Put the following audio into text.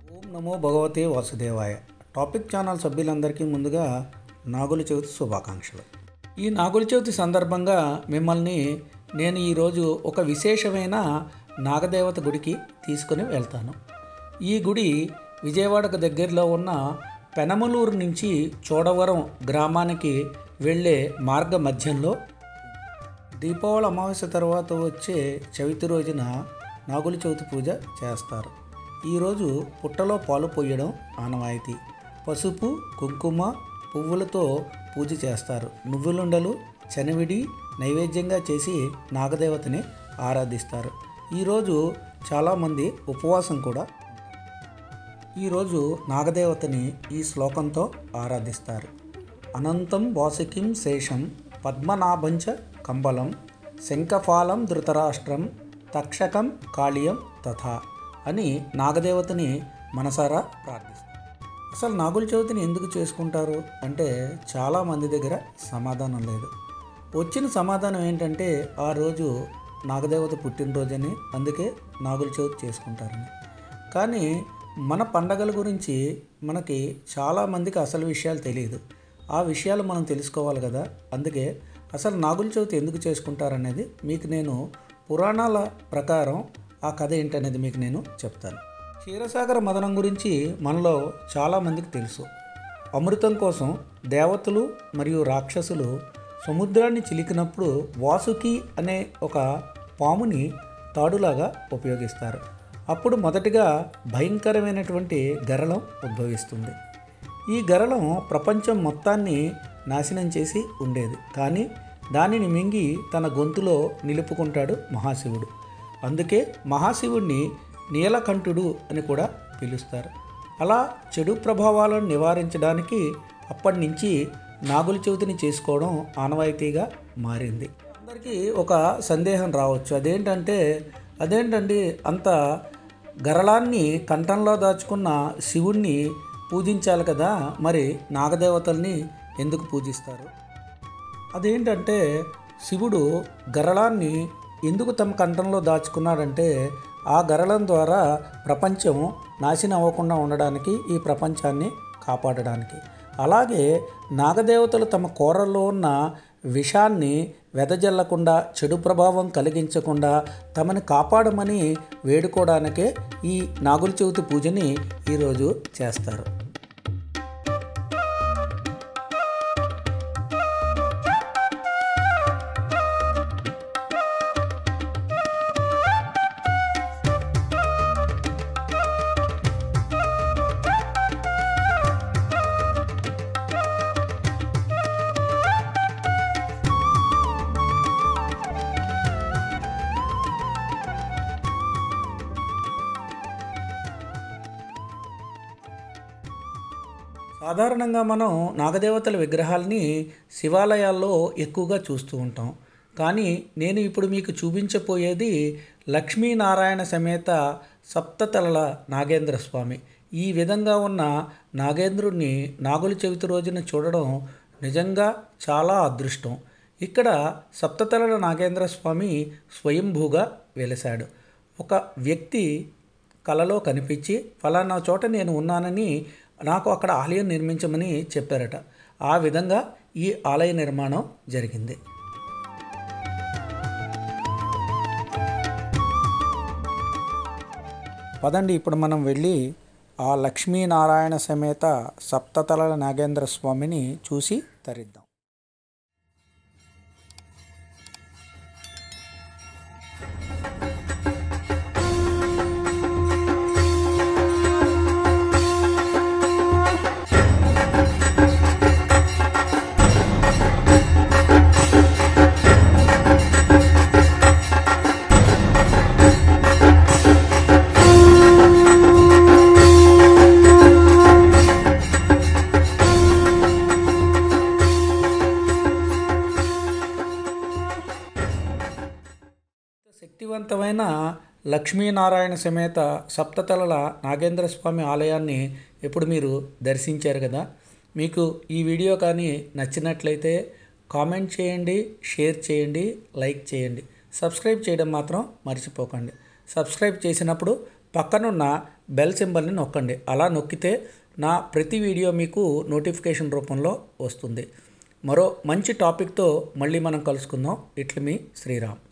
ఓం నమో భగవతే వాసుదేవాయ టాపిక్ ఛానల్ సభ్యులందరికీ ముందుగా నాగుల చవితి శుభాకాంక్షలు ఈ నాగుల చవితి సందర్భంగా మిమ్మల్ని నేను ఈరోజు ఒక విశేషమైన నాగదేవత గుడికి తీసుకుని వెళ్తాను ఈ గుడి విజయవాడకు దగ్గరలో ఉన్న పెనమలూరు నుంచి చోడవరం గ్రామానికి వెళ్ళే మార్గ మధ్యంలో దీపావళి అమావాస్య తర్వాత వచ్చే చవితి రోజున నాగుల చవితి పూజ చేస్తారు ఈరోజు పుట్టలో పాలు పోయడం ఆనవాయితీ పసుపు కుంకుమ పువ్వులతో పూజ చేస్తారు నువ్వులుండలు చనివిడి నైవేద్యంగా చేసి నాగదేవతని ఆరాధిస్తారు ఈరోజు చాలామంది ఉపవాసం కూడా ఈరోజు నాగదేవతని ఈ శ్లోకంతో ఆరాధిస్తారు అనంతం వాసుకిం శేషం పద్మనాభంచ కంబలం శంఖఫాలం ధృతరాష్ట్రం తక్షకం కాళీయం తథా అని నాగదేవతని మనసారా ప్రార్థిస్తారు అసలు నాగుల చవితిని ఎందుకు చేసుకుంటారు అంటే చాలామంది దగ్గర సమాధానం లేదు వచ్చిన సమాధానం ఏంటంటే ఆ రోజు నాగదేవత పుట్టినరోజని అందుకే నాగుల చవితి చేసుకుంటారని కానీ మన పండగల గురించి మనకి చాలామందికి అసలు విషయాలు తెలియదు ఆ విషయాలు మనం తెలుసుకోవాలి కదా అందుకే అసలు నాగుల చవితి ఎందుకు చేసుకుంటారనేది మీకు నేను పురాణాల ప్రకారం ఆ కథ ఏంటనేది మీకు నేను చెప్తాను క్షీరసాగర మదనం గురించి మనలో చాలామందికి తెలుసు అమృతం కోసం దేవతలు మరియు రాక్షసులు సముద్రాన్ని చిలికినప్పుడు వాసుకి అనే ఒక పాముని తాడులాగా ఉపయోగిస్తారు అప్పుడు మొదటిగా భయంకరమైనటువంటి గరళం ఉద్భవిస్తుంది ఈ గరళం ప్రపంచం మొత్తాన్ని నాశనం చేసి ఉండేది కానీ దానిని మింగి తన గొంతులో నిలుపుకుంటాడు మహాశివుడు అందుకే మహాశివుణ్ణి నీలకంఠుడు అని కూడా పిలుస్తారు అలా చెడు ప్రభావాలను నివారించడానికి అప్పటి నుంచి నాగుల చవితిని చేసుకోవడం ఆనవాయితీగా మారింది అందరికీ ఒక సందేహం రావచ్చు అదేంటంటే అదేంటండి అంత గరళాన్ని కంఠంలో దాచుకున్న శివుణ్ణి పూజించాలి కదా మరి నాగదేవతల్ని ఎందుకు పూజిస్తారు అదేంటంటే శివుడు గరళాన్ని ఎందుకు తమ కంఠంలో దాచుకున్నాడంటే ఆ గరళం ద్వారా ప్రపంచం నాశనం అవ్వకుండా ఉండడానికి ఈ ప్రపంచాన్ని కాపాడడానికి అలాగే నాగదేవతలు తమ కూరల్లో ఉన్న విషాన్ని వెదజల్లకుండా చెడు ప్రభావం కలిగించకుండా తమని కాపాడమని వేడుకోవడానికే ఈ నాగుల చవితి పూజని ఈరోజు చేస్తారు సాధారణంగా మనం నాగదేవతల విగ్రహాలని శివాలయాల్లో ఎక్కువగా చూస్తూ ఉంటాం కానీ నేను ఇప్పుడు మీకు చూపించబోయేది లక్ష్మీనారాయణ సమేత సప్తతలల నాగేంద్ర స్వామి ఈ విధంగా ఉన్న నాగేంద్రుణ్ణి నాగుల చవితి రోజున చూడడం నిజంగా చాలా అదృష్టం ఇక్కడ సప్తతలల నాగేంద్ర స్వామి స్వయంభూగా వెలిశాడు ఒక వ్యక్తి కలలో కనిపించి ఫలానా చోట నేను ఉన్నానని నాకు అక్కడ ఆలయం నిర్మించమని చెప్పారట ఆ విధంగా ఈ ఆలయ నిర్మాణం జరిగింది పదండి ఇప్పుడు మనం వెళ్ళి ఆ లక్ష్మీనారాయణ సమేత సప్తతలల నాగేంద్ర స్వామిని చూసి తరిద్దాం శక్తివంతమైన లక్ష్మీనారాయణ సమేత సప్తతలల నాగేంద్ర స్వామి ఆలయాన్ని ఇప్పుడు మీరు దర్శించారు కదా మీకు ఈ వీడియో కానీ నచ్చినట్లయితే కామెంట్ చేయండి షేర్ చేయండి లైక్ చేయండి సబ్స్క్రైబ్ చేయడం మాత్రం మర్చిపోకండి సబ్స్క్రైబ్ చేసినప్పుడు పక్కనున్న బెల్ సింబల్ని నొక్కండి అలా నొక్కితే నా ప్రతి వీడియో మీకు నోటిఫికేషన్ రూపంలో వస్తుంది మరో మంచి టాపిక్తో మళ్ళీ మనం కలుసుకుందాం ఇట్లు మీ శ్రీరామ్